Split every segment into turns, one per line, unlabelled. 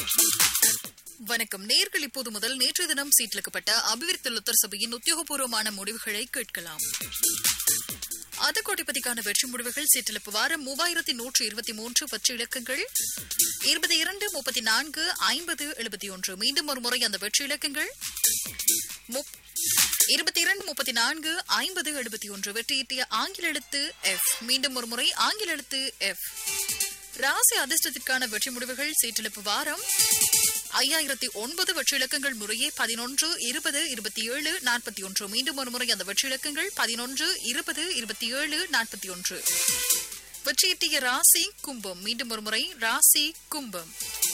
வணக்கம் நேர்கள் இப்போது முதல் நேற்று தினம் சீட்டிலுக்கப்பட்ட அபிவிருத்தி லுத்தர் சபையின் உத்தியோகபூர்வமான முடிவுகளை கேட்கலாம் அதக்கோட்டிப்பதிக்கான வெற்றி முடிவுகள் சீட்டிழப்பு வாரம் மூவாயிரத்தி நூற்று இருபத்தி மூன்று பற்று இலக்கங்கள் இருபத்தி இரண்டு முப்பத்தி நான்கு ஐம்பது எழுபத்தி ஒன்று மீண்டும் ஒரு முறை அந்த வெற்றி இலக்கங்கள் முப்- இருபத்தி இரண்டு முப்பத்தி நான்கு ஐம்பது எழுபத்தி ஒன்று வெற்றியீட்டிய ஆங்கில எழுத்து எஃப் மீண்டும் ஒரு முறை ஆங்கில எழுத்து எஃப் ராசி அதிர்ஷ்டத்திற்கான வெற்றி முடிவுகள் சீட்டிழப்பு வாரம் ஐயாயிரத்தி ஒன்பது வெற்றி இலக்கங்கள் முறையே பதினொன்று இருபது இருபத்தி ஏழு நாற்பத்தி ஒன்று மீண்டும் ஒரு முறை அந்த வெற்றி இலக்கங்கள் பதினொன்று இருபது இருபத்தி ஏழு நாற்பத்தி ஒன்று வெற்றியீட்டிய ராசி கும்பம் மீண்டும் ஒரு முறை ராசி கும்பம்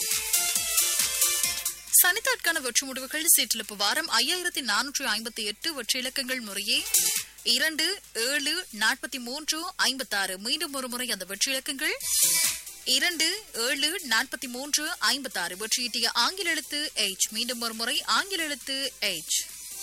சனித்தாட்கான வெற்றி முடிவுகள் சீட்டிழப்பு வாரம் ஐயாயிரத்தி நானூற்றி ஐம்பத்தி எட்டு வெற்றி இலக்கங்கள் முறையே இரண்டு ஏழு நாற்பத்தி மூன்று ஐம்பத்தாறு மீண்டும் ஒரு முறை அந்த வெற்றி இலக்கங்கள் இரண்டு ஏழு நாற்பத்தி மூன்று ஐம்பத்தாறு வெற்றியீட்டிய ஆங்கில எழுத்து எச் மீண்டும் ஒரு முறை ஆங்கில எழுத்து எச்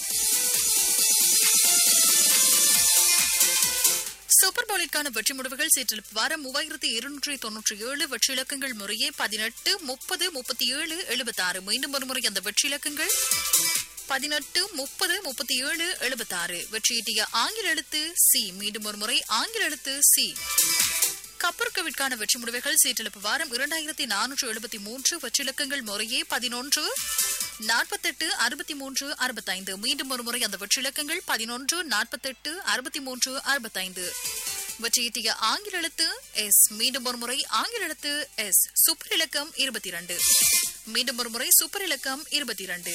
சூப்பர் பவுலிற்கான வெற்றி முடிவுகள் சீற்றில் வாரம் மூவாயிரத்தி இருநூற்றி தொன்னூற்றி ஏழு வெற்றி இலக்கங்கள் முறையே பதினெட்டு முப்பது முப்பத்தி ஏழு எழுபத்தாறு மீண்டும் ஒரு முறை அந்த வெற்றி இலக்கங்கள் பதினெட்டு முப்பது முப்பத்தி ஏழு எழுபத்தாறு வெற்றியீட்டிய ஆங்கில எழுத்து சி மீண்டும் ஒரு முறை ஆங்கில எழுத்து சி கப்பற்கவிற்கான வெற்றி முடிவுகள் சீட்டிழப்பு வாரம் இரண்டாயிரத்தி நானூற்று எழுபத்தி மூன்று வெற்றிலக்கங்கள் முறையே பதினொன்று நாற்பத்தெட்டு அறுபத்தி மூன்று அறுபத்தைந்து மீண்டும் ஒரு முறை அந்த வெற்றிலக்கங்கள் பதினொன்று நாற்பத்தெட்டு அறுபத்தி மூன்று அறுபத்தைந்து வெற்றியீட்டிய ஆங்கில எழுத்து எஸ் மீண்டும் ஒரு முறை ஆங்கில எழுத்து எஸ் சூப்பர் இலக்கம் இருபத்தி இரண்டு மீண்டும் ஒரு முறை சூப்பர் இலக்கம் இருபத்தி இரண்டு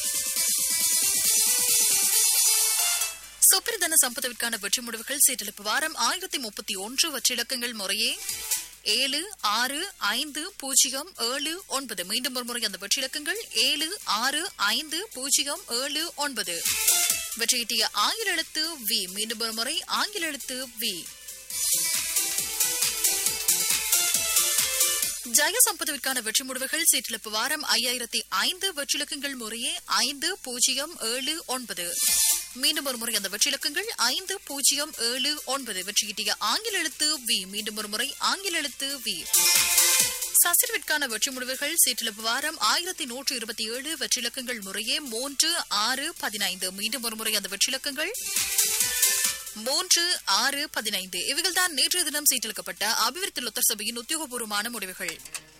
சுப்பிரதன சம்பதவிற்கான வெற்றி முடிவுகள் சீட்டெழுப்பு வாரம் ஆயிரத்தி முப்பத்தி ஒன்று வெற்றிலக்கங்கள் முறையே ஏழு ஆறு ஐந்து பூஜ்ஜியம் ஏழு ஒன்பது மீண்டும் ஒரு முறை அந்த வெற்றிலக்கங்கள் ஏழு ஆறு ஐந்து பூஜ்ஜியம் ஏழு ஒன்பது வெற்றியீட்டிய ஆங்கில எழுத்து வி மீண்டும் ஒரு முறை ஆங்கில எழுத்து வி ஜெயசம்பதவிற்கான வெற்றி முடிவுகள் சீட்டிழப்பு வாரம் ஐயாயிரத்தி ஐந்து வெற்றிலக்கங்கள் முறையே ஐந்து பூஜ்ஜியம் ஏழு ஒன்பது மீண்டும் ஒரு முறை அந்த வெற்றிலக்கங்கள் ஐந்து பூஜ்ஜியம் ஏழு ஒன்பது வெற்றியிட்டிய ஆங்கில எழுத்து வி மீண்டும் ஒரு முறை ஆங்கில எழுத்து வி சசிர்விற்கான வெற்றி முடிவுகள் சீட்டிழப்பு வாரம் ஆயிரத்தி நூற்று இருபத்தி ஏழு வெற்றிலக்கங்கள் முறையே மூன்று ஆறு பதினைந்து மீண்டும் ஒரு முறை அந்த வெற்றிலக்கங்கள் மூன்று ஆறு பதினைந்து இவைகள்தான் நேற்றைய தினம் சீட்டெழுக்கப்பட்ட அபிவிருத்தி லொத்தர் சபையின் உத்தியோகபூர்வமான முடிவுகள்